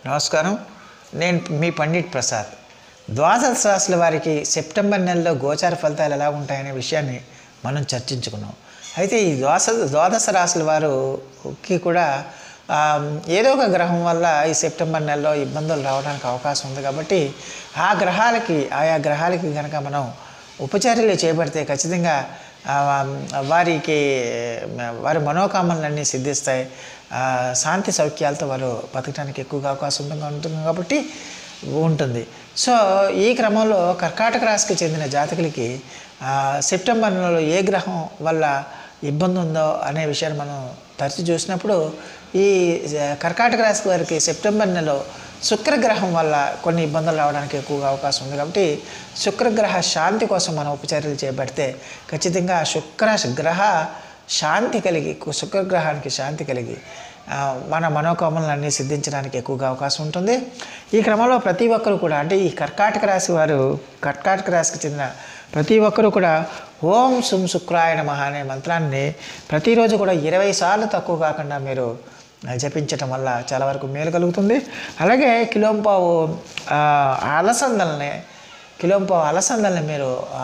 నమస్కారం నేను మీ పండిట్ ప్రసాద్ ద్వాదశ రాశుల వారికి సెప్టెంబర్ నెలలో గోచార ఫలితాలు ఎలా ఉంటాయనే విషయాన్ని మనం చర్చించుకున్నాం అయితే ఈ ద్వాదశ ద్వాదశ రాశుల వారుకి కూడా ఆ, ఏదో ఒక గ్రహం వల్ల ఈ సెప్టెంబర్ నెలలో ఇబ్బందులు రావడానికి అవకాశం ఉంది కాబట్టి ఆ గ్రహాలకి ఆయా గ్రహాలకి కనుక మనం ఉపచర్యలు చేపడితే ఖచ్చితంగా ఆ, వారికి వారి మనోకామనలన్నీ సిద్ధిస్తాయి ఆ, శాంతి సౌఖ్యాలతో వారు బతకడానికి ఎక్కువగా అవకాశం ఉంటుంది ఉంటుంది కాబట్టి ఉంటుంది సో ఈ క్రమంలో కర్కాటక రాశికి చెందిన జాతకులకి ఆ, సెప్టెంబర్ నెలలో ఏ గ్రహం వల్ల ఇబ్బంది ఉందో అనే విషయాన్ని మనం తరచు చూసినప్పుడు ఈ కర్కాటక రాశి వారికి సెప్టెంబర్ నెలలో శుక్రగ్రహం వల్ల కొన్ని ఇబ్బందులు రావడానికి ఎక్కువగా అవకాశం ఉంది కాబట్టి శుక్రగ్రహ శాంతి కోసం మనం ఉపచర్యలు చేపడితే ఖచ్చితంగా శుక్ర గ్రహ శాంతి కలిగి శుక్రగ్రహానికి శాంతి కలిగి ఆ, మన మనోకామనలన్నీ సిద్ధించడానికి ఎక్కువగా అవకాశం ఉంటుంది ఈ క్రమంలో ప్రతి ఒక్కరు కూడా అంటే ఈ కర్కాటక రాశి వారు కర్కాటక రాశికి చెందిన ప్రతి ఒక్కరూ కూడా ఓం సుం శుక్రాయ నమః అనే మంత్రాన్ని ప్రతిరోజు కూడా ఇరవై సార్లు తక్కువ కాకుండా మీరు జపించటం వల్ల చాలా వరకు మేలు కలుగుతుంది అలాగే కిలోంపావు ఆ, అలసందల్ని కిలోంపావు అలసందల్ని మీరు ఆ,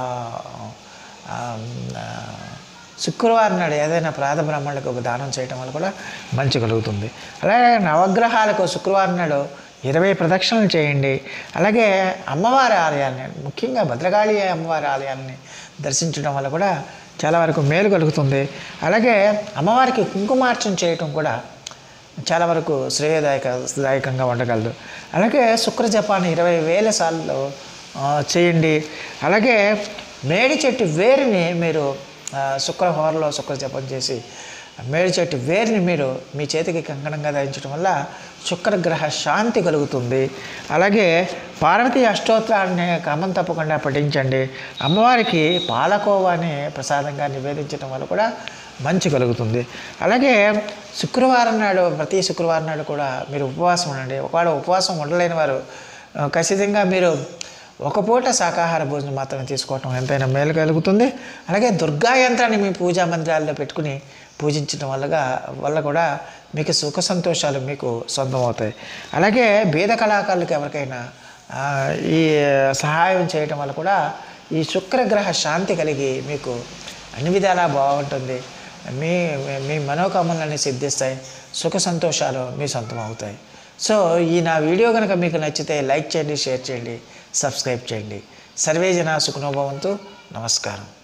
ఆ, ఆ, శుక్రవారం నాడు ఏదైనా ప్రాత బ్రాహ్మణులకు ఒక దానం చేయటం వల్ల కూడా మంచి కలుగుతుంది అలాగే నవగ్రహాలకు శుక్రవారం నాడు ఇరవై ప్రదక్షిణలు చేయండి అలాగే అమ్మవారి ఆలయాన్ని ముఖ్యంగా భద్రకాళి అమ్మవారి ఆలయాన్ని దర్శించడం వల్ల కూడా చాలా వరకు మేలు కలుగుతుంది అలాగే అమ్మవారికి కుంకుమార్చన చేయటం కూడా చాలా వరకు శ్రేయదాయక దాయకంగా ఉండగలదు అలాగే శుక్ర జపాన్ని ఇరవై వేల సార్లు ఆ, చేయండి అలాగే మేడి చెట్టు వేరుని మీరు ఆ, శుక్రహోరలో శుక్ర జపం చేసి మేడి చెట్టు వేరుని మీరు మీ చేతికి కంకణంగా ధరించడం వల్ల శుక్రగ్రహ శాంతి కలుగుతుంది అలాగే పార్వతీ అష్టోత్తరాన్ని క్రమం తప్పకుండా పఠించండి అమ్మవారికి పాలకోవాని ప్రసాదంగా నివేదించడం వల్ల కూడా మంచి కలుగుతుంది అలాగే శుక్రవారం నాడు ప్రతి శుక్రవారం నాడు కూడా మీరు ఉపవాసం ఉండండి ఒకవేళ ఉపవాసం ఉండలేని వారు ఆ, ఖచ్చితంగా మీరు ఒక పూట శాకాహార భోజనం మాత్రమే తీసుకోవటం ఎంతైనా మేలు కలుగుతుంది అలాగే దుర్గా యంత్రాన్ని మీ పూజా మందిరాల్లో పెట్టుకుని పూజించడం వల్లగా వల్ల కూడా మీకు సుఖ సంతోషాలు మీకు సొంతం అవుతాయి అలాగే బీద కళాకారులకు ఎవరికైనా ఆ, ఈ సహాయం చేయటం వల్ల కూడా ఈ శుక్రగ్రహ శాంతి కలిగి మీకు అన్ని విధాలా బాగుంటుంది మీ మీ మనోకామనలన్నీ సిద్ధిస్తాయి సుఖ సంతోషాలు మీ సొంతం అవుతాయి సో ఈ నా వీడియో కనుక మీకు నచ్చితే లైక్ చేయండి షేర్ చేయండి సబ్స్క్రైబ్ చేయండి సర్వే జన సుఖనోభవంతు నమస్కారం